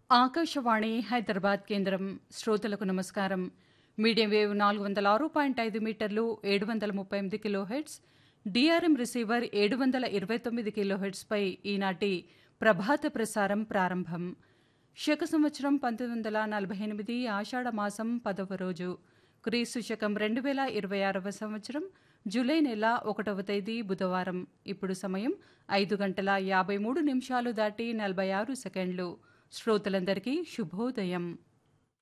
ఆకాశవాణి హైదరాబాద్ కేంద్రం శ్రోతలకు నమస్కారం మీడియం వేవ్ నాలుగు వందల ఆరు పాయింట్ ఐదు మీటర్లు ఏడు వందల ముప్పై ఎనిమిది కిలో హెడ్స్ డిఆర్ఎం రిసీవర్ ఏడు వందల ఇరవై తొమ్మిది కిలో హెడ్స్పై ఈనాటి ప్రభాత ప్రసారం ప్రారంభం శక సంవత్సరం పంతొమ్మిది వందల నలభై ఎనిమిది ఆషాఢ మాసం పదవ రోజు క్రీస్తు శకం రెండు వేల ఇరవై ఆరవ సంవత్సరం జూలై నెల ఒకటవ తేదీ బుధవారం ఇప్పుడు సమయం ఐదు గంటల యాభై మూడు నిమిషాలు దాటి నలభై ఆరు సెకండ్లు శ్రోతలందరికీ శుభోదయం